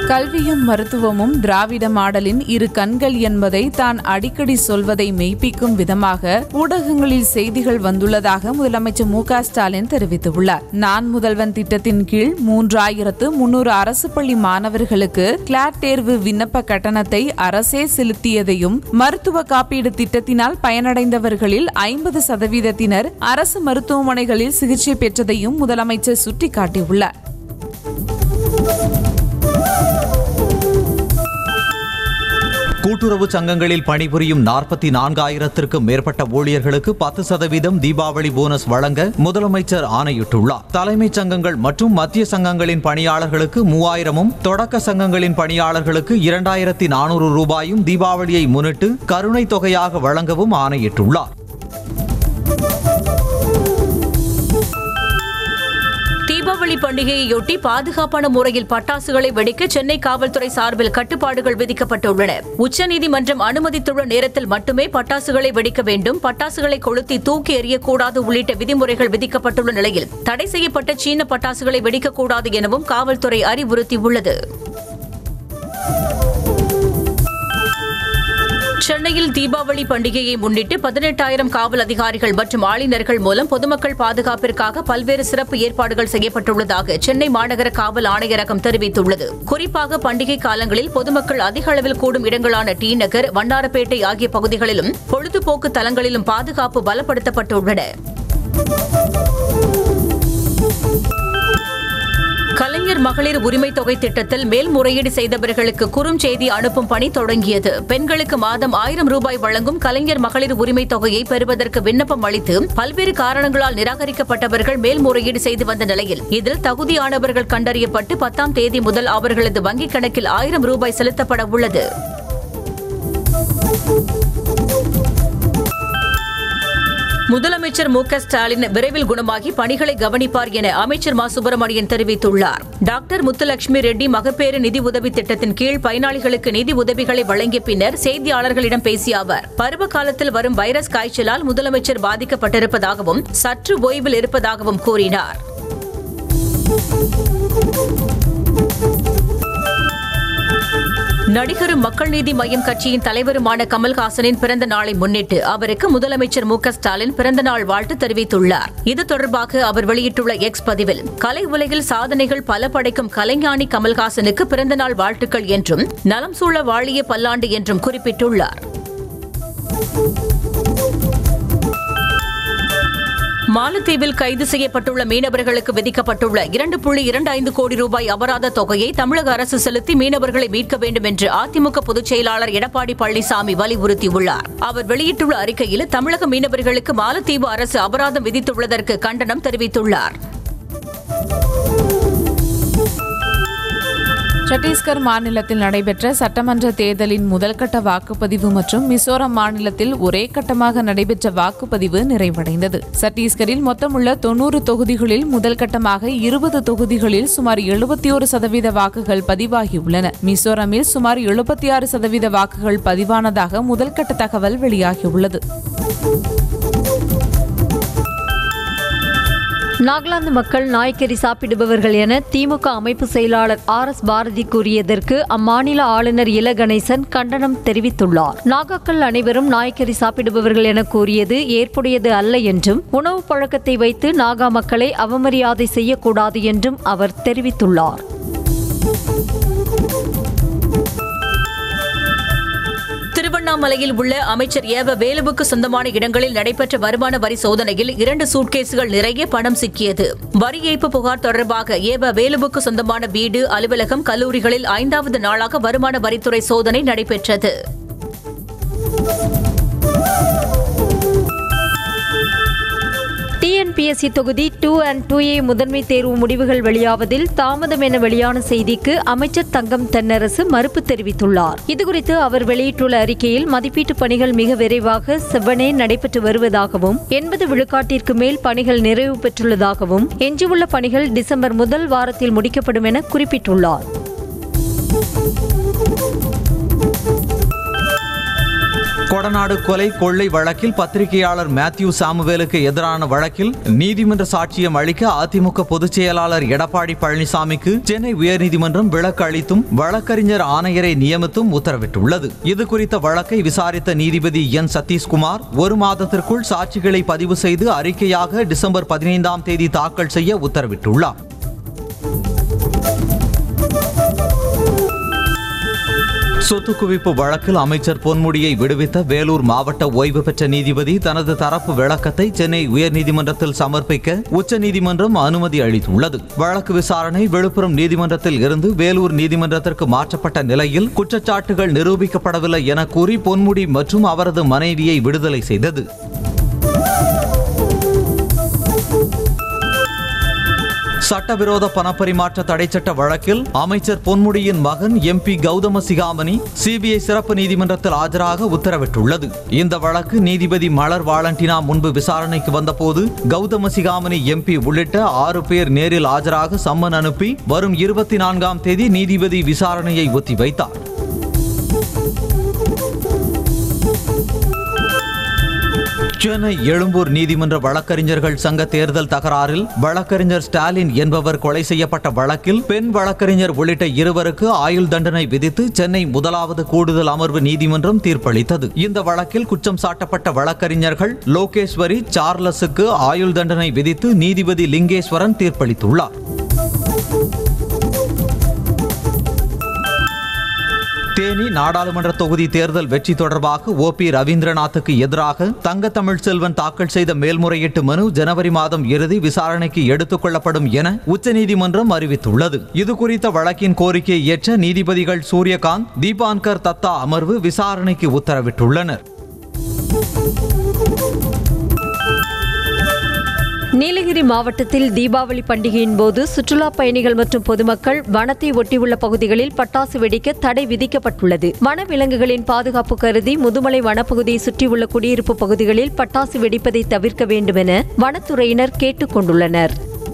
கல்வியும் மருத்துவமும் திராவிட மாடலின் இரு கண்கள் என்பதை தான் அடிக்கடி சொல்வதை மெய்ப்பிக்கும் விதமாக ஊடகங்களில் செய்திகள் வந்துள்ளதாக முதலமைச்சர் மு க ஸ்டாலின் தெரிவித்துள்ளார் நான் முதல்வன் திட்டத்தின் கீழ் மூன்றாயிரத்து முன்னூறு அரசு பள்ளி மாணவர்களுக்கு கிளாட் தேர்வு விண்ணப்ப கட்டணத்தை அரசே செலுத்தியதையும் மருத்துவ காப்பீடு திட்டத்தினால் பயனடைந்தவர்களில் ஐம்பது சதவீதத்தினர் அரசு மருத்துவமனைகளில் சிகிச்சை பெற்றதையும் முதலமைச்சர் சுட்டிக்காட்டியுள்ளார் கூட்டுறவு சங்கங்களில் பணிபுரியும் நாற்பத்தி நான்காயிரத்திற்கும் மேற்பட்ட ஊழியர்களுக்கு பத்து சதவீதம் தீபாவளி போனஸ் வழங்க முதலமைச்சர் ஆணையிட்டுள்ளார் தலைமைச் சங்கங்கள் மற்றும் மத்திய சங்கங்களின் பணியாளர்களுக்கு மூவாயிரமும் தொடக்க சங்கங்களின் பணியாளர்களுக்கு இரண்டாயிரத்தி நானூறு ரூபாயும் தீபாவளியை முன்னிட்டு கருணை தொகையாக வழங்கவும் ஆணையிட்டுள்ளார் தீபாவளி பண்டிகையையொட்டி பாதுகாப்பான முறையில் பட்டாசுகளை வெடிக்க சென்னை காவல்துறை சார்பில் கட்டுப்பாடுகள் விதிக்கப்பட்டுள்ளன உச்சநீதிமன்றம் அனுமதித்துள்ள நேரத்தில் மட்டுமே பட்டாசுகளை வெடிக்க வேண்டும் பட்டாசுகளை கொளுத்தி தூக்கி எறியக்கூடாது உள்ளிட்ட விதிமுறைகள் விதிக்கப்பட்டுள்ள நிலையில் தடை செய்யப்பட்ட சீன பட்டாசுகளை வெடிக்கக்கூடாது எனவும் காவல்துறை அறிவுறுத்தியுள்ளது சென்னையில் தீபாவளி பண்டிகையை முன்னிட்டு பதினெட்டாயிரம் காவல் அதிகாரிகள் மற்றும் ஆளுநர்கள் மூலம் பொதுமக்கள் பாதுகாப்பிற்காக பல்வேறு சிறப்பு ஏற்பாடுகள் செய்யப்பட்டுள்ளதாக சென்னை மாநகர காவல் ஆணையரகம் தெரிவித்துள்ளது குறிப்பாக பண்டிகை காலங்களில் பொதுமக்கள் அதிக அளவில் கூடும் இடங்களான டி நகர் வண்ணாரப்பேட்டை ஆகிய பகுதிகளிலும் பொழுதுபோக்கு தலங்களிலும் பாதுகாப்பு பலப்படுத்தப்பட்டுள்ளன கலைஞர் மகளிர் உரிமை தொகை திட்டத்தில் மேல்முறையீடு செய்தவர்களுக்கு குறுஞ்செய்தி அனுப்பும் பணி தொடங்கியது பெண்களுக்கு மாதம் ஆயிரம் ரூபாய் வழங்கும் கலைஞர் மகளிர் உரிமை தொகையை பெறுவதற்கு விண்ணப்பம் அளித்து பல்வேறு காரணங்களால் நிராகரிக்கப்பட்டவர்கள் மேல்முறையீடு செய்து வந்த நிலையில் இதில் தகுதியானவர்கள் கண்டறியப்பட்டு பத்தாம் தேதி முதல் அவர்களது வங்கிக் கணக்கில் ஆயிரம் ரூபாய் செலுத்தப்பட உள்ளது முதலமைச்சர் மு க ஸ்டாலின் விரைவில் குணமாகி பணிகளை கவனிப்பார் என அமைச்சர் மா சுப்பிரமணியன் தெரிவித்துள்ளார் டாக்டர் முத்துலட்சுமி ரெட்டி மகப்பேறு நிதி உதவி திட்டத்தின் கீழ் பயனாளிகளுக்கு நிதி உதவிகளை வழங்கிய பின்னர் செய்தியாளர்களிடம் பேசிய அவர் பருவ காலத்தில் வரும் வைரஸ் காய்ச்சலால் முதலமைச்சர் பாதிக்கப்பட்டிருப்பதாகவும் சற்று ஓய்வில் இருப்பதாகவும் கூறினார் நடிகரும் மக்கள் நீதி மய்யம் கட்சியின் தலைவருமான கமல்ஹாசனின் பிறந்த நாளை முன்னிட்டு அவருக்கு முதலமைச்சர் மு க ஸ்டாலின் பிறந்த நாள் வாழ்த்து தெரிவித்துள்ளார் இது தொடர்பாக அவர் வெளியிட்டுள்ள எக்ஸ் பதிவில் கலை உலகில் சாதனைகள் பல படைக்கும் கலைஞானி கமல்ஹாசனுக்கு பிறந்த நாள் வாழ்த்துக்கள் என்றும் நலம் சூழ வாழிய பல்லாண்டு என்றும் குறிப்பிட்டுள்ளார் மாலத்தீவில் கைது செய்யப்பட்டுள்ள மீனவர்களுக்கு விதிக்கப்பட்டுள்ள இரண்டு புள்ளி இரண்டு ஐந்து கோடி ரூபாய் அபராத தொகையை தமிழக அரசு செலுத்தி மீனவர்களை மீட்க வேண்டும் என்று அதிமுக பொதுச் செயலாளர் எடப்பாடி பழனிசாமி வலியுறுத்தியுள்ளார் அவர் வெளியிட்டுள்ள அறிக்கையில் தமிழக மீனவர்களுக்கு மாலத்தீவு அரசு அபராதம் விதித்துள்ளதற்கு கண்டனம் தெரிவித்துள்ளார் சத்தீஸ்கர் மாநிலத்தில் நடைபெற்ற சட்டமன்ற தேர்தலின் முதல்கட்ட வாக்குப்பதிவு மற்றும் மிசோரம் மாநிலத்தில் ஒரே கட்டமாக நடைபெற்ற வாக்குப்பதிவு நிறைவடைந்தது சத்தீஸ்கரில் மொத்தமுள்ள தொன்னூறு தொகுதிகளில் முதல் கட்டமாக இருபது தொகுதிகளில் சுமார் எழுபத்தி ஒரு சதவீத வாக்குகள் பதிவாகியுள்ளன மிசோரமில் சுமார் எழுபத்தி ஆறு சதவீத வாக்குகள் பதிவானதாக முதல்கட்ட தகவல் வெளியாகியுள்ளது நாகாலாந்து மக்கள் நாய்க்கறி சாப்பிடுபவர்கள் என திமுக அமைப்பு செயலாளர் ஆர் எஸ் பாரதி கூறியதற்கு அம்மாநில ஆளுநர் இல கணேசன் கண்டனம் தெரிவித்துள்ளார் நாகாக்கள் அனைவரும் நாய்க்கறி சாப்பிடுபவர்கள் என கூறியது ஏற்புடையது அல்ல என்றும் உணவு பழக்கத்தை வைத்து நாகா மக்களை அவமரியாதை செய்யக்கூடாது என்றும் அவர் தெரிவித்துள்ளார் திருவண்ணாமலையில் உள்ள அமைச்சர் ஏவ வேலுவுக்கு சொந்தமான இடங்களில் நடைபெற்ற வருமான வரி சோதனையில் இரண்டு சூட்கேஸ்கள் நிறைய பணம் சிக்கியது வரி ஏய்ப்பு புகார் தொடர்பாக ஏவ வேலுவுக்கு சொந்தமான வீடு அலுவலகம் கல்லூரிகளில் ஐந்தாவது நாளாக வருமான வரித்துறை சோதனை நடைபெற்றது டிஎன்பிஎஸ்சி தொகுதி டூ அண்ட் டூ ஏ முதன்மை தேர்வு முடிவுகள் வெளியாவதில் தாமதம் என வெளியான செய்திக்கு அமைச்சர் தங்கம் தென்னரசு மறுப்பு தெரிவித்துள்ளார் இதுகுறித்து அவர் வெளியிட்டுள்ள அறிக்கையில் மதிப்பீட்டு பணிகள் மிக விரைவாக செவ்வனே நடைபெற்று வருவதாகவும் எண்பது விழுக்காட்டிற்கு மேல் பணிகள் நிறைவு பெற்றுள்ளதாகவும் எஞ்சியுள்ள பணிகள் டிசம்பர் முதல் வாரத்தில் முடிக்கப்படும் என குறிப்பிட்டுள்ளார் கொடநாடு கொலை கொள்ளை வழக்கில் பத்திரிகையாளர் மேத்யூ சாமுவேலுக்கு எதிரான வழக்கில் நீதிமன்ற சாட்சியம் அளிக்க அதிமுக பொதுச் செயலாளர் எடப்பாடி பழனிசாமிக்கு சென்னை உயர்நீதிமன்றம் விலக்கு அளித்தும் வழக்கறிஞர் ஆணையரை நியமித்தும் உத்தரவிட்டுள்ளது இது குறித்த வழக்கை விசாரித்த நீதிபதி என் சதீஷ்குமார் ஒரு மாதத்திற்குள் சாட்சிகளை பதிவு செய்து அறிக்கையாக டிசம்பர் பதினைந்தாம் தேதி தாக்கல் செய்ய உத்தரவிட்டுள்ளார் சொத்து குவிப்பு வழக்கில் அமைச்சர் பொன்முடியை விடுவித்த வேலூர் மாவட்ட ஓய்வு பெற்ற நீதிபதி தனது தரப்பு விளக்கத்தை சென்னை உயர்நீதிமன்றத்தில் சமர்ப்பிக்க உச்சநீதிமன்றம் அனுமதி அளித்துள்ளது வழக்கு விசாரணை விழுப்புரம் நீதிமன்றத்தில் இருந்து வேலூர் நீதிமன்றத்திற்கு மாற்றப்பட்ட நிலையில் குற்றச்சாட்டுகள் நிரூபிக்கப்படவில்லை என கூறி பொன்முடி மற்றும் அவரது மனைவியை விடுதலை செய்தது சட்டவிரோத பணப்பரிமாற்ற தடைச்சட்ட வழக்கில் அமைச்சர் பொன்முடியின் மகன் எம்பி கௌதம சிகாமணி சிபிஐ சிறப்பு நீதிமன்றத்தில் ஆஜராக உத்தரவிட்டுள்ளது இந்த வழக்கு நீதிபதி மலர் வாலண்டினா முன்பு விசாரணைக்கு வந்தபோது கௌதம சிகாமணி எம்பி உள்ளிட்ட ஆறு பேர் நேரில் ஆஜராக சம்மன் அனுப்பி வரும் இருபத்தி நான்காம் தேதி நீதிபதி விசாரணையை ஒத்திவைத்தார் சென்னை எழும்பூர் நீதிமன்ற வழக்கறிஞர்கள் சங்க தேர்தல் தகராறில் வழக்கறிஞர் ஸ்டாலின் என்பவர் கொலை செய்யப்பட்ட வழக்கில் பெண் வழக்கறிஞர் உள்ளிட்ட இருவருக்கு ஆயுள் தண்டனை விதித்து சென்னை முதலாவது கூடுதல் அமர்வு நீதிமன்றம் தீர்ப்பளித்தது இந்த வழக்கில் குற்றம் சாட்டப்பட்ட வழக்கறிஞர்கள் லோகேஸ்வரி சார்லஸுக்கு ஆயுள் தண்டனை விதித்து நீதிபதி லிங்கேஸ்வரன் தீர்ப்பளித்துள்ளார் தேனி நாடாளுமன்ற தொகுதி தேர்தல் வெற்றி தொடர்பாக ஓ பி ரவீந்திரநாத்துக்கு எதிராக தங்க தமிழ் செல்வன் தாக்கல் செய்த மேல்முறையீட்டு மனு ஜனவரி மாதம் இறுதி விசாரணைக்கு எடுத்துக் கொள்ளப்படும் என உச்சநீதிமன்றம் அறிவித்துள்ளது இது குறித்த வழக்கின் கோரிக்கையை ஏற்ற நீதிபதிகள் சூரியகாந்த் தீபான்கர் தத்தா அமர்வு விசாரணைக்கு உத்தரவிட்டுள்ளனர் நீலகிரி மாவட்டத்தில் தீபாவளி பண்டிகையின் போது சுற்றுலா பயணிகள் மற்றும் பொதுமக்கள் வனத்தை ஒட்டியுள்ள பகுதிகளில் பட்டாசு வெடிக்க தடை விதிக்கப்பட்டுள்ளது வனவிலங்குகளின் பாதுகாப்பு கருதி முதுமலை வனப்பகுதியை சுற்றியுள்ள குடியிருப்பு பகுதிகளில் பட்டாசு வெடிப்பதை தவிர்க்க வேண்டும் என வனத்துறையினர் கேட்டுக் கொண்டுள்ளனர்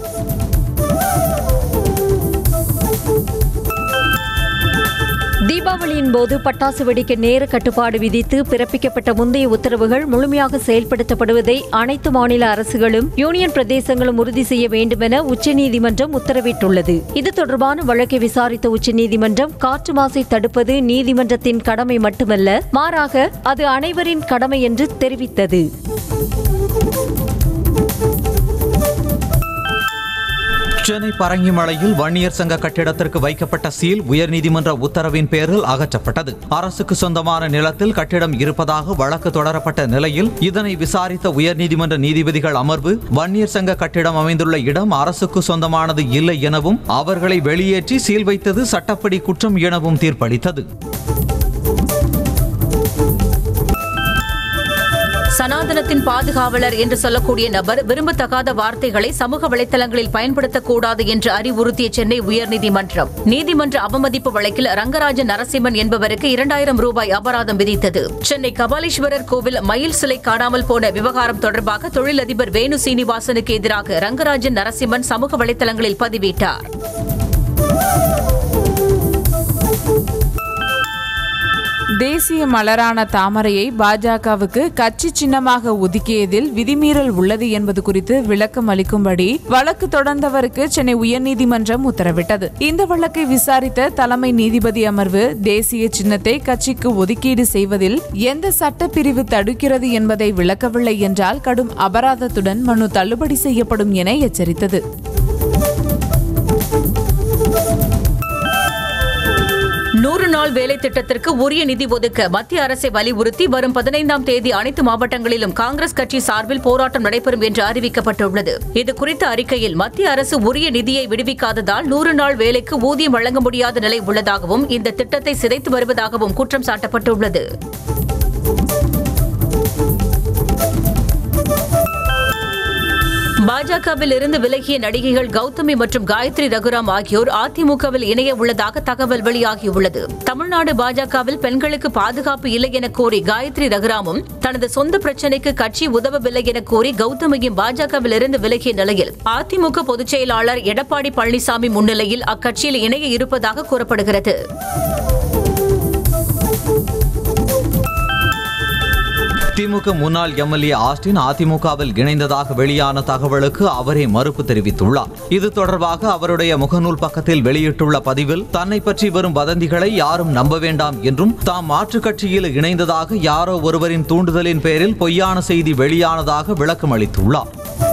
தீபாவளியின் போது பட்டாசு வெடிக்க நேர கட்டுப்பாடு விதித்து பிறப்பிக்கப்பட்ட முந்தைய உத்தரவுகள் முழுமையாக செயல்படுத்தப்படுவதை அனைத்து மாநில அரசுகளும் யூனியன் பிரதேசங்களும் உறுதி செய்ய வேண்டுமென உச்சநீதிமன்றம் உத்தரவிட்டுள்ளது இது தொடர்பான வழக்கை விசாரித்த உச்சநீதிமன்றம் காற்று மாசை தடுப்பது நீதிமன்றத்தின் கடமை மட்டுமல்ல மாறாக அது அனைவரின் கடமை என்று தெரிவித்தது சென்னை பரங்கிமலையில் வன்னியர் சங்க கட்டிடத்திற்கு வைக்கப்பட்ட சீல் உயர்நீதிமன்ற உத்தரவின் பேரில் அகற்றப்பட்டது அரசுக்கு சொந்தமான நிலத்தில் கட்டிடம் இருப்பதாக வழக்கு தொடரப்பட்ட நிலையில் இதனை விசாரித்த உயர்நீதிமன்ற நீதிபதிகள் அமர்வு வன்னியர் சங்க கட்டிடம் அமைந்துள்ள இடம் அரசுக்கு சொந்தமானது இல்லை எனவும் அவர்களை வெளியேற்றி சீல் வைத்தது சட்டப்படி குற்றம் எனவும் தீர்ப்பளித்தது சனாதனத்தின் பாதுகாவலர் என்று சொல்லக்கூடிய நபர் விரும்பத்தகாத வார்த்தைகளை சமூக வலைதளங்களில் பயன்படுத்தக்கூடாது என்று அறிவுறுத்திய சென்னை உயர்நீதிமன்றம் நீதிமன்ற அவமதிப்பு வழக்கில் ரங்கராஜன் நரசிம்மன் என்பவருக்கு இரண்டாயிரம் ரூபாய் அபராதம் விதித்தது சென்னை கபாலீஸ்வரர் கோவில் மயில் சிலை காணாமல் போன விவகாரம் தொடர்பாக தொழிலதிபர் வேணு சீனிவாசனுக்கு எதிராக ரங்கராஜன் நரசிம்மன் சமூக வலைதளங்களில் பதிவிட்டார் தேசிய மலரான தாமரையை பாஜகவுக்கு கட்சி சின்னமாக ஒதுக்கியதில் விதிமீறல் உள்ளது என்பது குறித்து விளக்கம் அளிக்கும்படி வழக்கு தொடர்ந்தவருக்கு சென்னை உயர்நீதிமன்றம் உத்தரவிட்டது இந்த வழக்கை விசாரித்த தலைமை நீதிபதி அமர்வு தேசிய சின்னத்தை கட்சிக்கு ஒதுக்கீடு செய்வதில் எந்த சட்டப்பிரிவு தடுக்கிறது என்பதை விளக்கவில்லை என்றால் கடும் அபராதத்துடன் மனு தள்ளுபடி செய்யப்படும் என எச்சரித்தது நூறு நாள் வேலை திட்டத்திற்கு உரிய நிதி ஒதுக்க மத்திய அரசை வலியுறுத்தி வரும் பதினைந்தாம் தேதி அனைத்து மாவட்டங்களிலும் காங்கிரஸ் கட்சி சார்பில் போராட்டம் நடைபெறும் என்று அறிவிக்கப்பட்டுள்ளது இது குறித்த அறிக்கையில் மத்திய அரசு உரிய நிதியை விடுவிக்காததால் நூறு நாள் வேலைக்கு ஊதியம் வழங்க முடியாத நிலை உள்ளதாகவும் இந்த திட்டத்தை சிதைத்து வருவதாகவும் குற்றம் சாட்டப்பட்டுள்ளது பாஜகவில் இருந்து விலகிய நடிகைகள் கௌதமி மற்றும் காயத்ரி ரகுராம் ஆகியோர் அதிமுகவில் இணைய உள்ளதாக தகவல் வெளியாகியுள்ளது தமிழ்நாடு பாஜகவில் பெண்களுக்கு பாதுகாப்பு இல்லை என கோரி காயத்ரி ரகுராமும் தனது சொந்த பிரச்சினைக்கு கட்சி உதவவில்லை என கோரி கௌதமியும் பாஜகவில் இருந்து விலகிய நிலையில் அதிமுக பொதுச் செயலாளர் எடப்பாடி பழனிசாமி முன்னிலையில் அக்கட்சியில் இணைய இருப்பதாக கூறப்படுகிறது திமுக முன்னாள் எம்எல்ஏ ஆஸ்டின் அதிமுகவில் இணைந்ததாக வெளியான தகவலுக்கு அவரே மறுப்பு தெரிவித்துள்ளார் இது தொடர்பாக அவருடைய முகநூல் பக்கத்தில் வெளியிட்டுள்ள பதிவில் தன்னை பற்றி வரும் வதந்திகளை யாரும் நம்ப வேண்டாம் என்றும் தாம் மாற்றுக் கட்சியில் இணைந்ததாக யாரோ ஒருவரின் தூண்டுதலின் பேரில் பொய்யான செய்தி வெளியானதாக விளக்கம் அளித்துள்ளார்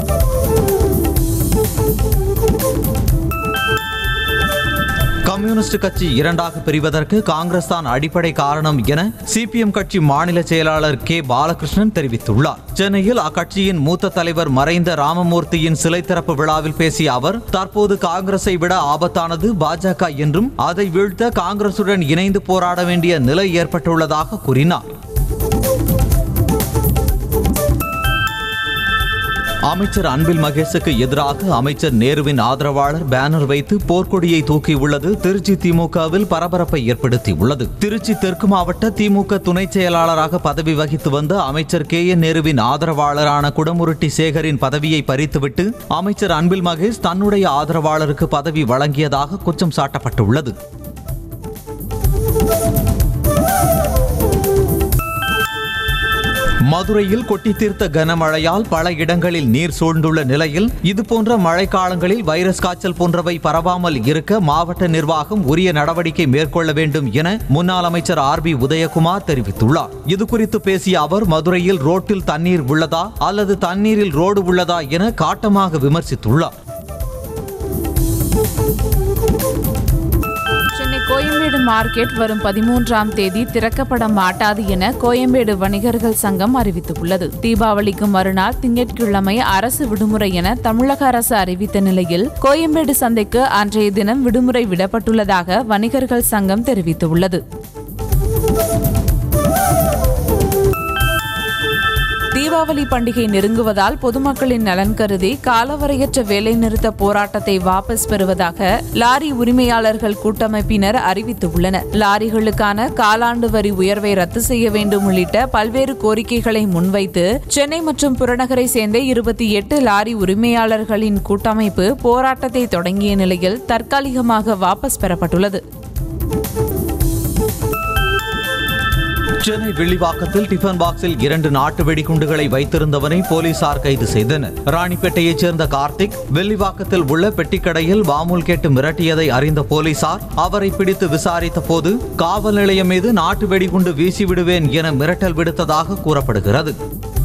கம்யூனிஸ்ட் கட்சி இரண்டாக பிரிவதற்கு காங்கிரஸ் தான் அடிப்படை காரணம் என சிபிஎம் கட்சி மாநில செயலாளர் கே பாலகிருஷ்ணன் தெரிவித்துள்ளார் சென்னையில் அக்கட்சியின் மூத்த தலைவர் மறைந்த ராமமூர்த்தியின் சிலை திறப்பு விழாவில் பேசிய அவர் தற்போது காங்கிரஸை விட ஆபத்தானது பாஜக என்றும் அதை வீழ்த்த காங்கிரசுடன் இணைந்து போராட வேண்டிய நிலை ஏற்பட்டுள்ளதாக கூறினார் அமைச்சர் அன்பில் மகேஷுக்கு எதிராக அமைச்சர் நேருவின் ஆதரவாளர் பேனர் வைத்து போர்க்கொடியை தூக்கியுள்ளது திருச்சி திமுகவில் பரபரப்பை ஏற்படுத்தியுள்ளது திருச்சி தெற்கு மாவட்ட திமுக துணை செயலாளராக பதவி வகித்து வந்த அமைச்சர் கே என் நேருவின் ஆதரவாளரான குடமுருட்டி சேகரின் பதவியை பறித்துவிட்டு அமைச்சர் அன்பில் மகேஷ் தன்னுடைய ஆதரவாளருக்கு பதவி வழங்கியதாக குற்றம் சாட்டப்பட்டுள்ளது மதுரையில் கொட்டி தீர்த்த கனமழையால் பல இடங்களில் நீர் சூழ்ந்துள்ள நிலையில் இதுபோன்ற மழைக்காலங்களில் வைரஸ் காய்ச்சல் போன்றவை பரவாமல் இருக்க மாவட்ட நிர்வாகம் உரிய நடவடிக்கை மேற்கொள்ள வேண்டும் என முன்னாள் அமைச்சர் ஆர் பி உதயகுமார் தெரிவித்துள்ளார் இதுகுறித்து பேசிய அவர் மதுரையில் ரோட்டில் தண்ணீர் உள்ளதா அல்லது தண்ணீரில் ரோடு உள்ளதா என காட்டமாக விமர்சித்துள்ளார் சென்னை கோயம்பேடு மார்க்கெட் வரும் பதிமூன்றாம் தேதி திறக்கப்பட மாட்டாது என கோயம்பேடு வணிகர்கள் சங்கம் அறிவித்துள்ளது தீபாவளிக்கு மறுநாள் திங்கட்கிழமை அரசு விடுமுறை என தமிழக அரசு அறிவித்த நிலையில் கோயம்பேடு சந்தைக்கு அன்றைய தினம் விடுமுறை விடப்பட்டுள்ளதாக வணிகர்கள் சங்கம் தெரிவித்துள்ளது தீபாவளி பண்டிகை நெருங்குவதால் பொதுமக்களின் நலன் கருதி காலவரையற்ற வேலைநிறுத்த போராட்டத்தை வாபஸ் பெறுவதாக லாரி உரிமையாளர்கள் கூட்டமைப்பினர் அறிவித்துள்ளனர் லாரிகளுக்கான காலாண்டு வரி உயர்வை ரத்து செய்ய வேண்டும் உள்ளிட்ட பல்வேறு கோரிக்கைகளை முன்வைத்து சென்னை மற்றும் புறநகரை சேர்ந்த இருபத்தி எட்டு லாரி உரிமையாளர்களின் கூட்டமைப்பு போராட்டத்தை தொடங்கிய நிலையில் தற்காலிகமாக வாபஸ் பெறப்பட்டுள்ளது சென்னை வில்லிவாக்கத்தில் டிஃபன் பாக்ஸில் இரண்டு நாட்டு வெடிகுண்டுகளை வைத்திருந்தவனை போலீசார் கைது செய்தனர் ராணிப்பேட்டையைச் சேர்ந்த கார்த்திக் வெள்ளிவாக்கத்தில் உள்ள பெட்டிக்கடையில் வாமுல் கேட்டு மிரட்டியதை அறிந்த போலீசார் அவரை பிடித்து விசாரித்த போது காவல் நிலையம் மீது நாட்டு வெடிகுண்டு வீசி விடுவேன் என மிரட்டல் விடுத்ததாக கூறப்படுகிறது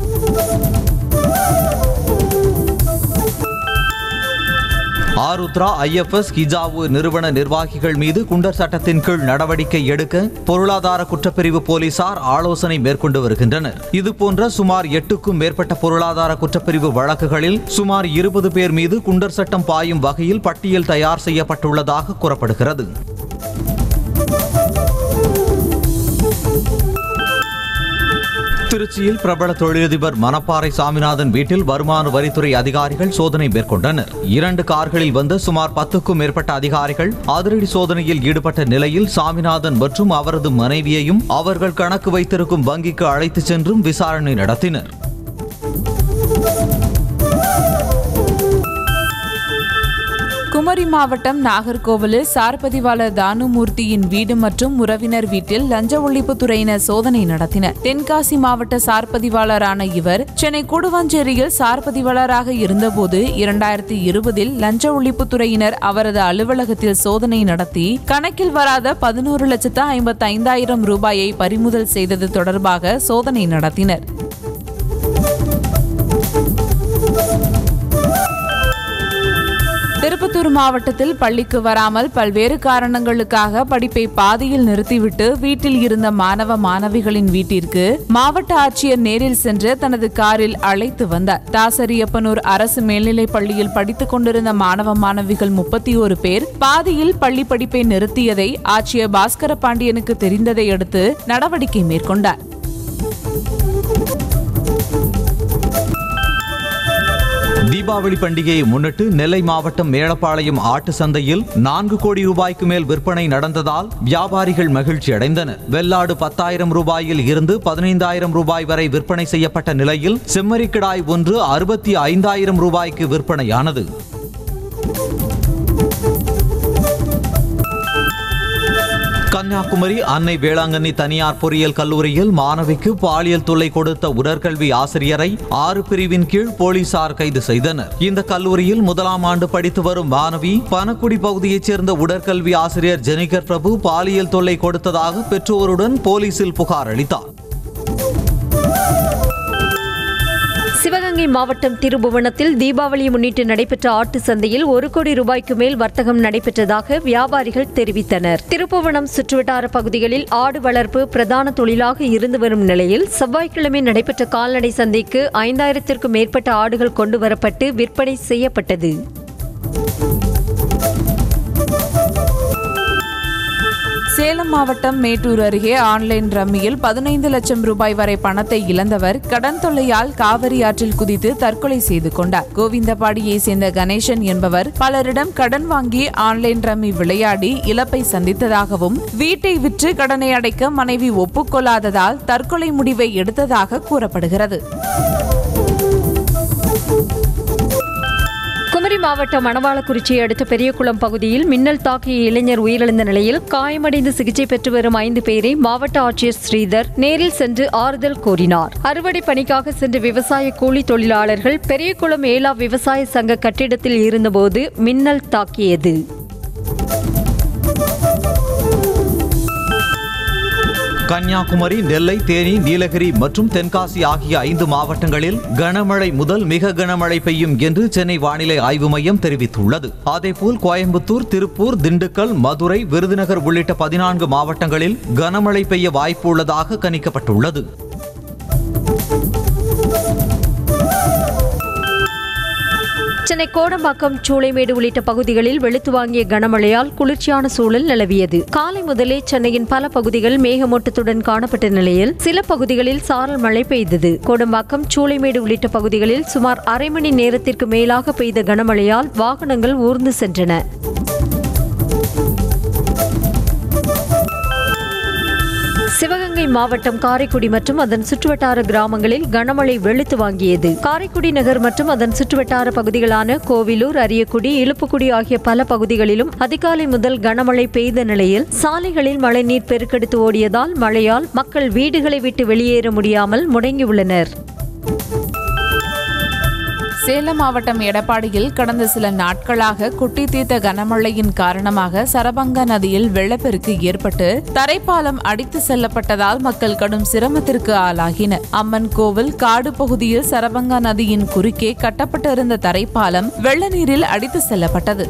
ஆருத்ரா ஐஎஃப்எஸ் கிஜாவு நிறுவன நிர்வாகிகள் மீது குண்டர் சட்டத்தின் கீழ் நடவடிக்கை எடுக்க பொருளாதார குற்றப்பிரிவு போலீசார் ஆலோசனை மேற்கொண்டு வருகின்றனர் இதுபோன்ற சுமார் எட்டுக்கும் மேற்பட்ட பொருளாதார குற்றப்பிரிவு வழக்குகளில் சுமார் இருபது பேர் மீது குண்டர் சட்டம் பாயும் வகையில் பட்டியல் தயார் செய்யப்பட்டுள்ளதாக கூறப்படுகிறது திருச்சியில் பிரபல தொழிலதிபர் மணப்பாறை சாமிநாதன் வீட்டில் வருமான வரித்துறை அதிகாரிகள் சோதனை மேற்கொண்டனர் இரண்டு கார்களில் வந்த சுமார் பத்துக்கும் மேற்பட்ட அதிகாரிகள் அதிரடி சோதனையில் ஈடுபட்ட நிலையில் சாமிநாதன் மற்றும் அவரது மனைவியையும் அவர்கள் கணக்கு வைத்திருக்கும் வங்கிக்கு அழைத்துச் சென்றும் விசாரணை நடத்தினர் குமரி மாவட்டம் நாகர்கோவிலில் சார் பதிவாளர் தானுமூர்த்தியின் வீடு மற்றும் உறவினர் வீட்டில் லஞ்ச ஒழிப்புத்துறையினர் சோதனை நடத்தினர் தென்காசி மாவட்ட சார் பதிவாளரான இவர் சென்னை கூடுவாஞ்சேரியில் சார் பதிவாளராக இருந்தபோது இரண்டாயிரத்தி இருபதில் லஞ்ச ஒழிப்புத்துறையினர் அவரது அலுவலகத்தில் சோதனை நடத்தி கணக்கில் வராத பதினோரு லட்சத்து ஐம்பத்தி ஐந்தாயிரம் ரூபாயை பறிமுதல் செய்தது தொடர்பாக சோதனை நடத்தினர் திருப்பத்தூர் மாவட்டத்தில் பள்ளிக்கு வராமல் பல்வேறு காரணங்களுக்காக படிப்பை பாதியில் நிறுத்திவிட்டு வீட்டில் இருந்த மாணவ மாணவிகளின் வீட்டிற்கு மாவட்ட ஆட்சியர் நேரில் சென்று தனது காரில் அழைத்து வந்தார் தாசரியப்பனூர் அரசு மேல்நிலைப் பள்ளியில் படித்துக் கொண்டிருந்த மாணவ மாணவிகள் முப்பத்தி ஒரு பேர் பாதியில் பள்ளி படிப்பை நிறுத்தியதை ஆட்சியர் பாஸ்கர பாண்டியனுக்கு தெரிந்ததை அடுத்து நடவடிக்கை மேற்கொண்டார் தீபாவளி பண்டிகையை முன்னிட்டு நெல்லை மாவட்டம் மேலப்பாளையம் ஆட்டு சந்தையில் நான்கு கோடி ரூபாய்க்கு மேல் விற்பனை நடந்ததால் வியாபாரிகள் மகிழ்ச்சி அடைந்தனர் வெள்ளாடு பத்தாயிரம் ரூபாயில் இருந்து பதினைந்தாயிரம் ரூபாய் வரை விற்பனை செய்யப்பட்ட நிலையில் செம்மறிக்கிடாய் ஒன்று அறுபத்தி ஐந்தாயிரம் ரூபாய்க்கு விற்பனையானது கன்னியாகுமரி அன்னை வேளாங்கண்ணி தனியார் பொறியியல் கல்லூரியில் மாணவிக்கு பாலியல் தொல்லை கொடுத்த உடற்கல்வி ஆசிரியரை ஆறு பிரிவின் கீழ் போலீசார் கைது செய்தனர் இந்த கல்லூரியில் முதலாம் ஆண்டு படித்து வரும் மாணவி பனக்குடி பகுதியைச் சேர்ந்த உடற்கல்வி ஆசிரியர் ஜெனிகர் பிரபு பாலியல் தொல்லை கொடுத்ததாக பெற்றோருடன் போலீசில் புகார் அளித்தார் சிவகங்கை மாவட்டம் திருபுவனத்தில் தீபாவளியை முன்னிட்டு நடைபெற்ற ஆட்டு சந்தையில் ஒரு கோடி ரூபாய்க்கு மேல் வர்த்தகம் நடைபெற்றதாக வியாபாரிகள் தெரிவித்தனர் திருப்புவனம் சுற்றுவட்டார பகுதிகளில் ஆடு வளர்ப்பு பிரதான தொழிலாக இருந்து வரும் நிலையில் செவ்வாய்க்கிழமை நடைபெற்ற கால்நடை சந்தைக்கு ஐந்தாயிரத்திற்கும் மேற்பட்ட ஆடுகள் கொண்டு வரப்பட்டு விற்பனை செய்யப்பட்டது சேலம் மாவட்டம் மேட்டூர் அருகே ஆன்லைன் ரம்மியில் பதினைந்து லட்சம் ரூபாய் வரை பணத்தை இழந்தவர் கடன் தொல்லையால் காவிரி ஆற்றில் குதித்து தற்கொலை செய்து கொண்டார் கோவிந்தபாடியை சேர்ந்த கணேசன் என்பவர் பலரிடம் கடன் வாங்கி ஆன்லைன் ரம்மி விளையாடி இழப்பை சந்தித்ததாகவும் வீட்டை விற்று கடனை அடைக்க மனைவி ஒப்புக்கொள்ளாததால் தற்கொலை முடிவை எடுத்ததாக கூறப்படுகிறது குமரி மாவட்டம் மணவாளக்குறிச்சியை அடுத்த பெரியகுளம் பகுதியில் மின்னல் தாக்கிய இளைஞர் உயிரிழந்த நிலையில் காயமடைந்து சிகிச்சை பெற்று வரும் ஐந்து பேரை மாவட்ட ஆட்சியர் ஸ்ரீதர் நேரில் சென்று ஆறுதல் கூறினார் அறுவடை பணிக்காக சென்ற விவசாய கூலி தொழிலாளர்கள் பெரியகுளம் ஏலா விவசாய சங்க கட்டிடத்தில் இருந்தபோது மின்னல் தாக்கியது கன்னியாகுமரி நெல்லை தேனி நீலகிரி மற்றும் தென்காசி ஆகிய ஐந்து மாவட்டங்களில் கனமழை முதல் மிக கனமழை பெய்யும் என்று சென்னை வானிலை ஆய்வு மையம் தெரிவித்துள்ளது அதேபோல் கோயம்புத்தூர் திருப்பூர் திண்டுக்கல் மதுரை விருதுநகர் உள்ளிட்ட பதினான்கு மாவட்டங்களில் கனமழை பெய்ய வாய்ப்பு உள்ளதாக கணிக்கப்பட்டுள்ளது சென்னை கோடம்பாக்கம் சூளைமேடு உள்ளிட்ட பகுதிகளில் வெளுத்து வாங்கிய கனமழையால் குளிர்ச்சியான சூழல் நிலவியது காலை முதலே சென்னையின் பல பகுதிகள் மேகமூட்டத்துடன் காணப்பட்ட நிலையில் சில பகுதிகளில் சாரல் மழை பெய்தது கோடம்பாக்கம் சூளைமேடு உள்ளிட்ட பகுதிகளில் சுமார் அரை மணி நேரத்திற்கு மேலாக பெய்த கனமழையால் வாகனங்கள் ஊர்ந்து சென்றன சிவகங்கை மாவட்டம் காரைக்குடி மற்றும் அதன் சுற்றுவட்டார கிராமங்களில் கனமழை வெளுத்து வாங்கியது காரைக்குடி நகர் மற்றும் அதன் சுற்றுவட்டார பகுதிகளான கோவிலூர் அரியக்குடி இழுப்புக்குடி ஆகிய பல பகுதிகளிலும் அதிகாலை முதல் கனமழை பெய்த நிலையில் சாலைகளில் மழைநீர் பெருக்கெடுத்து ஓடியதால் மழையால் மக்கள் வீடுகளை விட்டு வெளியேற முடியாமல் முடங்கியுள்ளனர் சேலம் மாவட்டம் எடப்பாடியில் கடந்த சில நாட்களாக குட்டி தீர்த்த கனமழையின் காரணமாக சரபங்கா நதியில் வெள்ளப்பெருக்கு ஏற்பட்டு தரைப்பாலம் அடித்து செல்லப்பட்டதால் மக்கள் கடும் சிரமத்திற்கு ஆளாகினர் அம்மன் கோவில் காடு பகுதியில் சரபங்கா நதியின் குறுக்கே கட்டப்பட்டிருந்த தரைப்பாலம் வெள்ள நீரில் அடித்து செல்லப்பட்டது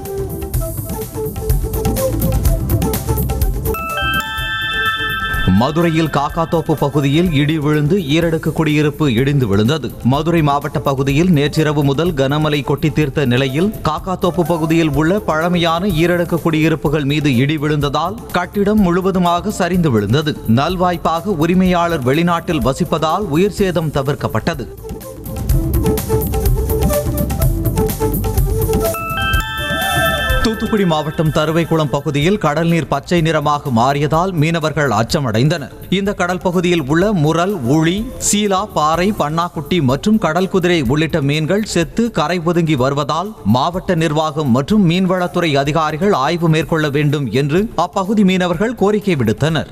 மதுரையில் காக்காத்தோப்பு பகுதியில் இடி விழுந்து ஈரடுக்கு குடியிருப்பு இடிந்து விழுந்தது மதுரை மாவட்ட பகுதியில் நேற்றிரவு முதல் கனமழை கொட்டி தீர்த்த நிலையில் காக்காத்தோப்பு பகுதியில் உள்ள பழமையான ஈரடுக்கு குடியிருப்புகள் மீது இடி விழுந்ததால் கட்டிடம் முழுவதுமாக சரிந்து விழுந்தது நல்வாய்ப்பாக உரிமையாளர் வெளிநாட்டில் வசிப்பதால் உயிர் சேதம் தவிர்க்கப்பட்டது தூத்துக்குடி மாவட்டம் தருவைக்குளம் பகுதியில் கடல் நீர் பச்சை நிறமாக மாறியதால் மீனவர்கள் அச்சமடைந்தனர் இந்த கடல் பகுதியில் உள்ள முரல் உளி சீலா பாறை பன்னாக்குட்டி மற்றும் கடல் குதிரை உள்ளிட்ட மீன்கள் செத்து கரை ஒதுங்கி வருவதால் மாவட்ட நிர்வாகம் மற்றும் மீன்வளத்துறை அதிகாரிகள் ஆய்வு மேற்கொள்ள வேண்டும் என்று அப்பகுதி மீனவர்கள் கோரிக்கை விடுத்தனர்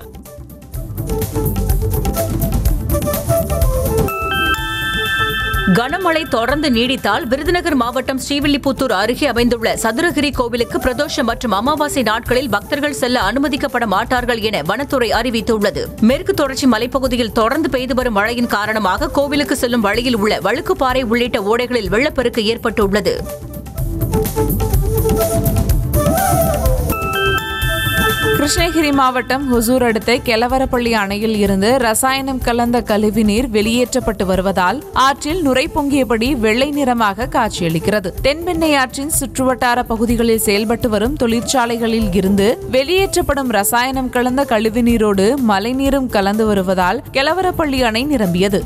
கனமழை தொடர்ந்து நீடித்தால் விருதுநகர் மாவட்டம் ஸ்ரீவில்லிபுத்தூர் அருகே அமைந்துள்ள சதுரகிரி கோவிலுக்கு பிரதோஷம் மற்றும் அமாவாசை நாட்களில் பக்தர்கள் செல்ல அனுமதிக்கப்பட மாட்டார்கள் என வனத்துறை அறிவித்துள்ளது மேற்கு தொடர்ச்சி மலைப்பகுதியில் தொடர்ந்து பெய்து வரும் மழையின் காரணமாக கோவிலுக்கு செல்லும் வழியில் உள்ள வழுக்குப்பாறை உள்ளிட்ட ஓடைகளில் வெள்ளப்பெருக்கு ஏற்பட்டுள்ளது கிருஷ்ணகிரி மாவட்டம் ஹொசூர் அடுத்த கெலவரப்பள்ளி அணையில் இருந்து ரசாயனம் கலந்த கழிவு நீர் வெளியேற்றப்பட்டு வருவதால் ஆற்றில் நுரை பொங்கியபடி வெள்ளை நிறமாக காட்சியளிக்கிறது தென்பெண்ணை ஆற்றின் சுற்றுவட்டார பகுதிகளில் செயல்பட்டு வரும் தொழிற்சாலைகளில் இருந்து வெளியேற்றப்படும் ரசாயனம் கலந்த கழிவு நீரோடு மழைநீரும் கலந்து வருவதால் கெலவரப்பள்ளி அணை நிரம்பியது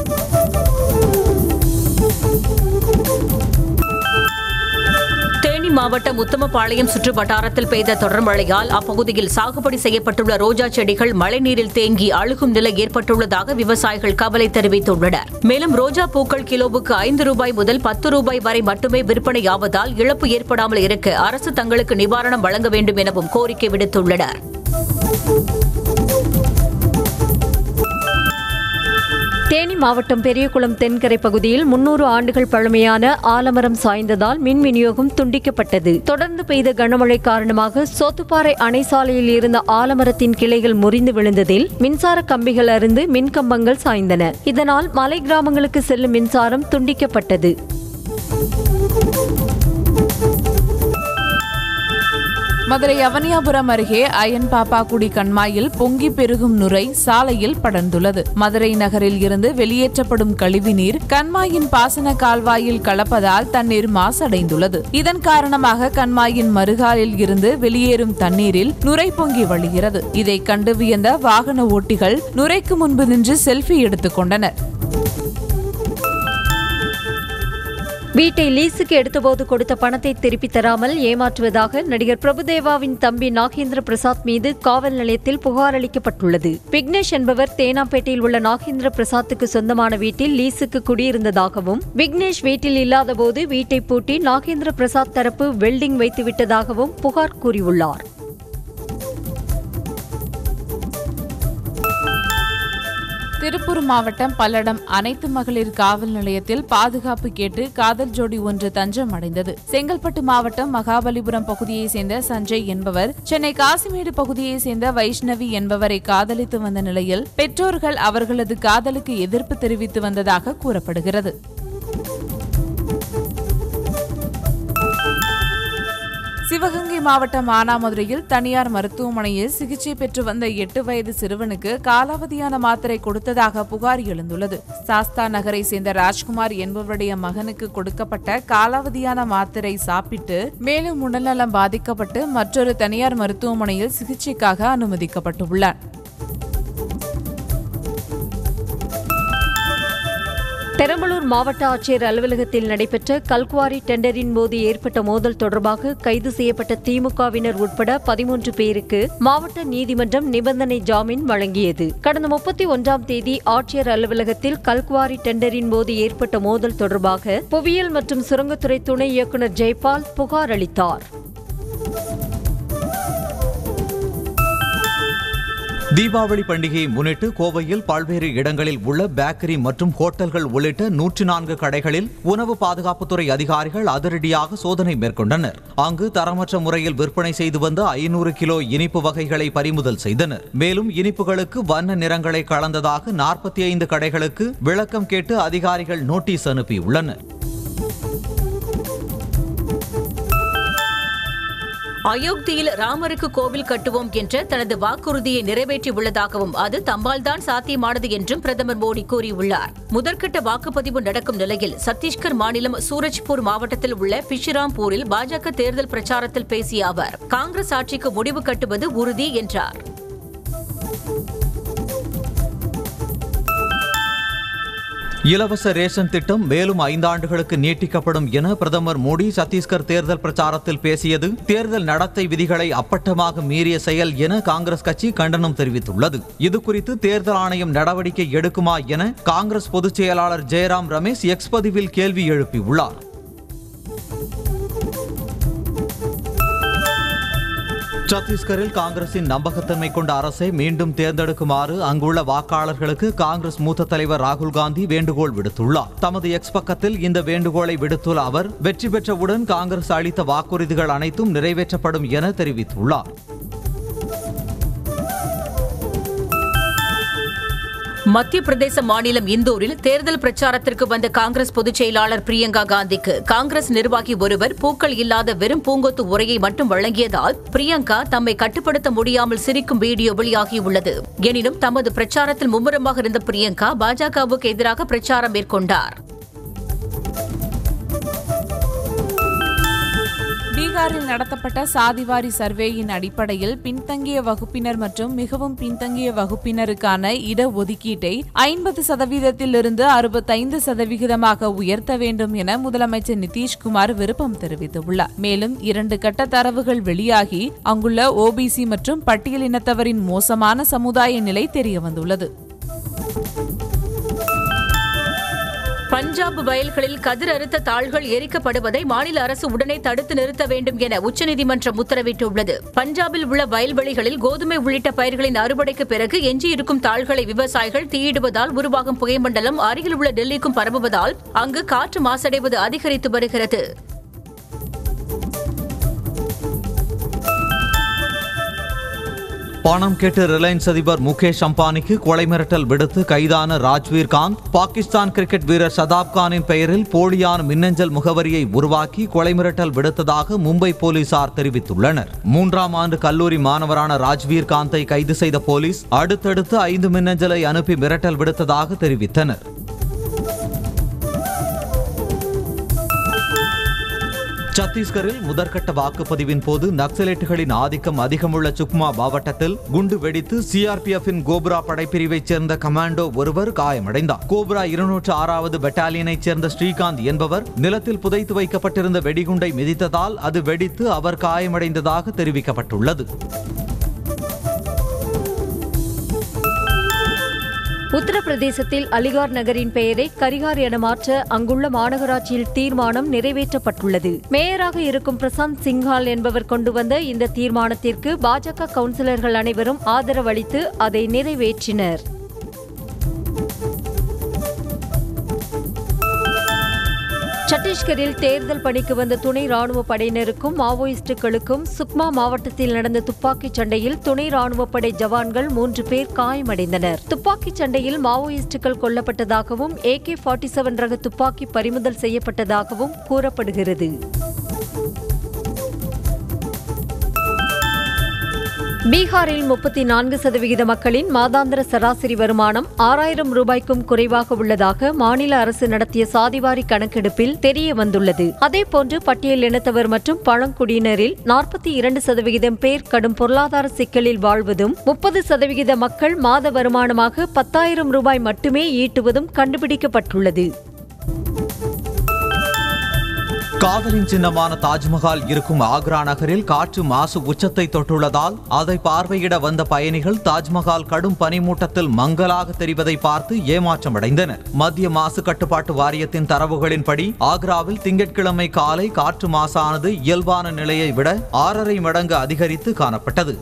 தேனி மாவட்டம் உத்தமபாளையம் சுற்று வட்டாரத்தில் பெய்த தொடர் மழையால் அப்பகுதியில் சாகுபடி செய்யப்பட்டுள்ள ரோஜா செடிகள் மழைநீரில் தேங்கி அழுகும் நிலை ஏற்பட்டுள்ளதாக விவசாயிகள் கவலை தெரிவித்துள்ளனர் மேலும் ரோஜா பூக்கள் கிலோவுக்கு ஐந்து ரூபாய் முதல் பத்து ரூபாய் வரை மட்டுமே விற்பனையாவதால் இழப்பு ஏற்படாமல் இருக்க அரசு தங்களுக்கு நிவாரணம் வழங்க வேண்டும் எனவும் கோரிக்கை விடுத்துள்ளனர் தேனி மாவட்டம் பெரியகுளம் தென்கரை பகுதியில் முன்னூறு ஆண்டுகள் பழமையான ஆலமரம் சாய்ந்ததால் மின் விநியோகம் துண்டிக்கப்பட்டது தொடர்ந்து பெய்த கனமழை காரணமாக சோத்துப்பாறை அணை சாலையில் இருந்த ஆலமரத்தின் கிளைகள் முறிந்து விழுந்ததில் மின்சார கம்பிகள் அருந்து மின் கம்பங்கள் சாய்ந்தன இதனால் மலை கிராமங்களுக்கு செல்லும் மின்சாரம் துண்டிக்கப்பட்டது மதுரை அவனியாபுரம் அருகே அயன் பாப்பாக்குடி கண்மாயில் பொங்கி பெருகும் நுரை சாலையில் படர்ந்துள்ளது மதுரை நகரில் இருந்து வெளியேற்றப்படும் கழிவுநீர் கண்மாயின் பாசன கால்வாயில் கலப்பதால் தண்ணீர் மாசடைந்துள்ளது இதன் காரணமாக கண்மாயின் மறுகாலில் இருந்து வெளியேறும் தண்ணீரில் நுரை பொங்கி வழிகிறது இதை கண்டு வியந்த வாகன ஓட்டிகள் நுரைக்கு முன்பு நின்று செல்ஃபி எடுத்துக் கொண்டனர் வீட்டை லீஸுக்கு எடுத்தபோது கொடுத்த பணத்தை திருப்பித் தராமல் ஏமாற்றுவதாக நடிகர் பிரபுதேவாவின் தம்பி நாகேந்திர பிரசாத் மீது காவல் நிலையத்தில் புகார் அளிக்கப்பட்டுள்ளது விக்னேஷ் என்பவர் தேனாம்பேட்டையில் உள்ள நாகேந்திர பிரசாத்துக்கு சொந்தமான வீட்டில் லீஸுக்கு குடியிருந்ததாகவும் விக்னேஷ் வீட்டில் இல்லாதபோது வீட்டை பூட்டி நாகேந்திர பிரசாத் தரப்பு வெல்டிங் வைத்துவிட்டதாகவும் புகார் கூறியுள்ளார் திருப்பூர் மாவட்டம் பல்லடம் அனைத்து மகளிர் காவல் நிலையத்தில் பாதுகாப்பு கேட்டு காதல் ஜோடி ஒன்று தஞ்சம் அடைந்தது செங்கல்பட்டு மாவட்டம் மகாபலிபுரம் பகுதியைச் சேர்ந்த சஞ்சய் என்பவர் சென்னை காசிமேடு பகுதியைச் சேர்ந்த வைஷ்ணவி என்பவரை காதலித்து வந்த நிலையில் பெற்றோர்கள் அவர்களது காதலுக்கு எதிர்ப்பு தெரிவித்து வந்ததாக கூறப்படுகிறது சிவகங்கை மாவட்டம் மானாமதுரையில் தனியார் மருத்துவமனையில் சிகிச்சை பெற்று வந்த எட்டு வயது சிறுவனுக்கு காலாவதியான மாத்திரை கொடுத்ததாக புகார் எழுந்துள்ளது சாஸ்தா நகரை சேர்ந்த ராஜ்குமார் என்பவருடைய மகனுக்கு கொடுக்கப்பட்ட காலாவதியான மாத்திரை சாப்பிட்டு மேலும் உடல்நலம் பாதிக்கப்பட்டு மற்றொரு தனியார் மருத்துவமனையில் சிகிச்சைக்காக அனுமதிக்கப்பட்டுள்ளார் பெரம்பலூர் மாவட்ட ஆட்சியர் அலுவலகத்தில் நடைபெற்ற கல்குவாரி டெண்டரின் போது ஏற்பட்ட மோதல் தொடர்பாக கைது செய்யப்பட்ட திமுகவினர் உட்பட பதிமூன்று பேருக்கு மாவட்ட நீதிமன்றம் நிபந்தனை ஜாமீன் வழங்கியது கடந்த முப்பத்தி ஒன்றாம் தேதி ஆட்சியர் அலுவலகத்தில் கல்குவாரி டெண்டரின் போது ஏற்பட்ட மோதல் தொடர்பாக புவியியல் மற்றும் சுரங்கத்துறை துணை இயக்குநர் ஜெய்பால் புகார் அளித்தார் தீபாவளி பண்டிகையை முன்னிட்டு கோவையில் பல்வேறு இடங்களில் உள்ள பேக்கரி மற்றும் ஹோட்டல்கள் உள்ளிட்ட நூற்றி நான்கு கடைகளில் உணவு பாதுகாப்புத்துறை அதிகாரிகள் அதிரடியாக சோதனை மேற்கொண்டனர் அங்கு தரமற்ற முறையில் விற்பனை செய்து வந்த ஐநூறு கிலோ இனிப்பு வகைகளை பறிமுதல் செய்தனர் மேலும் இனிப்புகளுக்கு வண்ண நிறங்களை கலந்ததாக நாற்பத்தி ஐந்து கடைகளுக்கு விளக்கம் கேட்டு அதிகாரிகள் நோட்டீஸ் அனுப்பியுள்ளனர் அயோத்தியில் ராமருக்கு கோவில் கட்டுவோம் என்ற தனது வாக்குறுதியை நிறைவேற்றியுள்ளதாகவும் அது தம்பால்தான் சாத்தியமானது என்றும் பிரதமர் மோடி கூறியுள்ளார் முதற்கட்ட வாக்குப்பதிவு நடக்கும் நிலையில் சத்தீஸ்கர் மாநிலம் சூரஜ்பூர் மாவட்டத்தில் உள்ள பிஷிராம்பூரில் பாஜக தேர்தல் பிரச்சாரத்தில் பேசிய அவர் காங்கிரஸ் ஆட்சிக்கு முடிவு கட்டுவது உறுதி என்றார் இலவச ரேஷன் திட்டம் மேலும் ஐந்தாண்டுகளுக்கு நீட்டிக்கப்படும் என பிரதமர் மோடி சத்தீஸ்கர் தேர்தல் பிரச்சாரத்தில் பேசியது தேர்தல் நடத்தை விதிகளை அப்பட்டமாக மீறிய செயல் என காங்கிரஸ் கட்சி கண்டனம் தெரிவித்துள்ளது இதுகுறித்து தேர்தல் ஆணையம் நடவடிக்கை எடுக்குமா என காங்கிரஸ் பொதுச் செயலாளர் ஜெயராம் ரமேஷ் எக்ஸ் பதிவில் கேள்வி எழுப்பியுள்ளார் சத்தீஸ்கரில் காங்கிரசின் நம்பகத்தன்மை கொண்ட அரசை மீண்டும் தேர்ந்தெடுக்குமாறு அங்குள்ள வாக்காளர்களுக்கு காங்கிரஸ் மூத்த தலைவர் ராகுல் காந்தி வேண்டுகோள் விடுத்துள்ளார் தமது எக்ஸ் பக்கத்தில் இந்த வேண்டுகோளை விடுத்துள்ள அவர் வெற்றி பெற்றவுடன் காங்கிரஸ் அளித்த வாக்குறுதிகள் அனைத்தும் நிறைவேற்றப்படும் என தெரிவித்துள்ளார் மத்திய பிரதேச மாநிலம் இந்தூரில் தேர்தல் பிரச்சாரத்திற்கு வந்த காங்கிரஸ் பொதுச் செயலாளர் பிரியங்கா காந்திக்கு காங்கிரஸ் நிர்வாகி ஒருவர் பூக்கள் இல்லாத வெறும் பூங்கொத்து உரையை மட்டும் வழங்கியதால் பிரியங்கா தம்மை கட்டுப்படுத்த முடியாமல் சிரிக்கும் வீடியோ வெளியாகியுள்ளது எனினும் தமது பிரச்சாரத்தில் மும்முரமாக இருந்த பிரியங்கா பாஜகவுக்கு எதிராக பிரச்சாரம் மேற்கொண்டார் பீகாரில் நடத்தப்பட்ட சாதிவாரி சர்வேயின் அடிப்படையில் பின்தங்கிய வகுப்பினர் மற்றும் மிகவும் பின்தங்கிய வகுப்பினருக்கான இடஒதுக்கீட்டை ஐம்பது சதவீதத்திலிருந்து அறுபத்தைந்து சதவிகிதமாக உயர்த்த வேண்டும் என முதலமைச்சர் நிதிஷ்குமார் விருப்பம் தெரிவித்துள்ளார் மேலும் இரண்டு கட்ட தரவுகள் வெளியாகி அங்குள்ள ஓபிசி மற்றும் பட்டியலினத்தவரின் மோசமான சமுதாய நிலை தெரியவந்துள்ளது பஞ்சாப் வயல்களில் கதிர் அறுத்த தாள்கள் எரிக்கப்படுவதை மாநில அரசு உடனே தடுத்து நிறுத்த வேண்டும் என உச்சநீதிமன்றம் உத்தரவிட்டுள்ளது பஞ்சாபில் உள்ள வயல்வெளிகளில் கோதுமை உள்ளிட்ட பயிர்களின் அறுவடைக்கு பிறகு எஞ்சியிருக்கும் தாள்களை விவசாயிகள் தீயிடுவதால் உருவாகும் புகைமண்டலம் அருகில் உள்ள டெல்லிக்கும் பரவுவதால் அங்கு காற்று மாசடைவது அதிகரித்து வருகிறது பணம் கேட்டு ரிலையன்ஸ் அதிபர் முகேஷ் அம்பானிக்கு கொலை மிரட்டல் விடுத்து கைதான ராஜ்வீர் காந்த் பாகிஸ்தான் கிரிக்கெட் வீரர் சதாப் கானின் பெயரில் போலியான மின்னஞ்சல் முகவரியை உருவாக்கி கொலை மிரட்டல் விடுத்ததாக மும்பை போலீசார் தெரிவித்துள்ளனர் மூன்றாம் ஆண்டு கல்லூரி மாணவரான ராஜ்வீர் காந்தை கைது செய்த போலீஸ் அடுத்தடுத்து ஐந்து மின்னஞ்சலை அனுப்பி மிரட்டல் விடுத்ததாக தெரிவித்தனர் சத்தீஸ்கரில் முதற்கட்ட வாக்குப்பதிவின் போது நக்சலைட்டுகளின் ஆதிக்கம் அதிகமுள்ள சுக்மா மாவட்டத்தில் குண்டு வெடித்து சிஆர்பிஎஃப்பின் கோப்ரா படைப்பிரிவைச் சேர்ந்த கமாண்டோ ஒருவர் காயமடைந்தார் கோப்ரா இருநூற்று ஆறாவது பெட்டாலியனைச் சேர்ந்த ஸ்ரீகாந்த் என்பவர் நிலத்தில் புதைத்து வைக்கப்பட்டிருந்த வெடிகுண்டை மிதித்ததால் அது வெடித்து அவர் காயமடைந்ததாக தெரிவிக்கப்பட்டுள்ளது உத்தரப்பிரதேசத்தில் அலிகார் நகரின் பெயரை கரிகார் என மாற்ற அங்குள்ள மாநகராட்சியில் தீர்மானம் நிறைவேற்றப்பட்டுள்ளது மேயராக இருக்கும் பிரசாந்த் சிங்ஹால் என்பவர் கொண்டு வந்த இந்த தீர்மானத்திற்கு பாஜக கவுன்சிலர்கள் அனைவரும் ஆதரவளித்து அதை நிறைவேற்றினர் சத்தீஸ்கரில் தேர்தல் பணிக்கு வந்த துணை ராணுவ படையினருக்கும் மாவோயிஸ்டுகளுக்கும் சுக்மா மாவட்டத்தில் நடந்த துப்பாக்கிச் சண்டையில் துணை ராணுவ படை ஜவான்கள் மூன்று பேர் காயமடைந்தனர் துப்பாக்கிச் சண்டையில் மாவோயிஸ்டுகள் கொல்லப்பட்டதாகவும் ஏகே ஃபார்ட்டி செவன் ரக துப்பாக்கி பறிமுதல் செய்யப்பட்டதாகவும் கூறப்படுகிறது பீகாரில் முப்பத்தி நான்கு சதவிகித மக்களின் மாதாந்திர சராசரி வருமானம் ஆறாயிரம் ரூபாய்க்கும் குறைவாக உள்ளதாக மாநில அரசு நடத்திய சாதிவாரி கணக்கெடுப்பில் தெரிய வந்துள்ளது அதேபோன்று பட்டியல் இனத்தவர் மற்றும் பழங்குடியினரில் நாற்பத்தி இரண்டு சதவிகிதம் பேர் கடும் பொருளாதார சிக்கலில் வாழ்வதும் முப்பது சதவிகித மக்கள் மாத வருமானமாக பத்தாயிரம் ரூபாய் மட்டுமே ஈட்டுவதும் கண்டுபிடிக்கப்பட்டுள்ளது காதலின் சின்னமான தாஜ்மஹால் இருக்கும் ஆக்ரா நகரில் காற்று மாசு உச்சத்தை தொட்டுள்ளதால் அதை பார்வையிட வந்த பயணிகள் தாஜ்மஹால் கடும் பனிமூட்டத்தில் மங்கலாக தெரிவதை பார்த்து ஏமாற்றமடைந்தனர் மத்திய மாசு கட்டுப்பாட்டு வாரியத்தின் தரவுகளின்படி ஆக்ராவில் திங்கட்கிழமை காலை காற்று மாசானது இயல்பான நிலையை விட ஆறரை மடங்கு அதிகரித்து காணப்பட்டது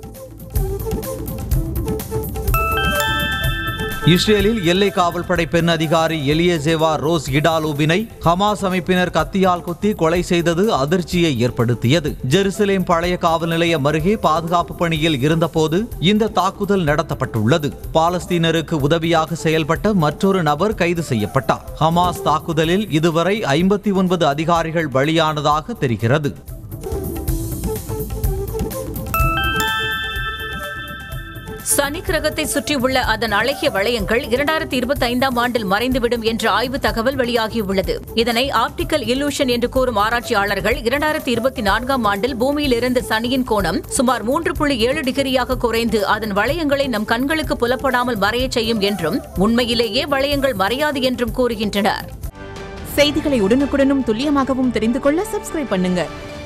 இஸ்ரேலில் எல்லை காவல்படை பெண் அதிகாரி எலியசேவா ரோஸ் இடாலூபினை ஹமாஸ் அமைப்பினர் கத்தியால் குத்தி கொலை செய்தது அதிர்ச்சியை ஏற்படுத்தியது ஜெருசலேம் பழைய காவல் நிலையம் அருகே பாதுகாப்பு பணியில் இருந்தபோது இந்த தாக்குதல் நடத்தப்பட்டுள்ளது பாலஸ்தீனருக்கு உதவியாக செயல்பட்ட மற்றொரு நபர் கைது செய்யப்பட்டார் ஹமாஸ் தாக்குதலில் இதுவரை ஐம்பத்தி ஒன்பது அதிகாரிகள் பலியானதாக தெரிகிறது சனி கிரகத்தை சுற்றியுள்ள அதன் அழகிய வளையங்கள் இரண்டாயிரத்தி இருபத்தி ஐந்தாம் ஆண்டில் மறைந்துவிடும் என்ற ஆய்வு தகவல் வெளியாகியுள்ளது இதனை ஆப்டிக்கல் இல்லூஷன் என்று கூறும் ஆராய்ச்சியாளர்கள் இரண்டாயிரத்தி இருபத்தி நான்காம் ஆண்டில் பூமியில் இருந்த சனியின் கோணம் சுமார் மூன்று புள்ளி ஏழு டிகிரியாக குறைந்து அதன் வளையங்களை நம் கண்களுக்கு புலப்படாமல் மறையச் செய்யும் என்றும் உண்மையிலேயே வளையங்கள் மறையாது என்றும் கூறுகின்றனர் செய்திகளை உடனுக்குடனும் துல்லியமாகவும் தெரிந்து கொள்ள சப்ஸ்கிரைப் பண்ணுங்க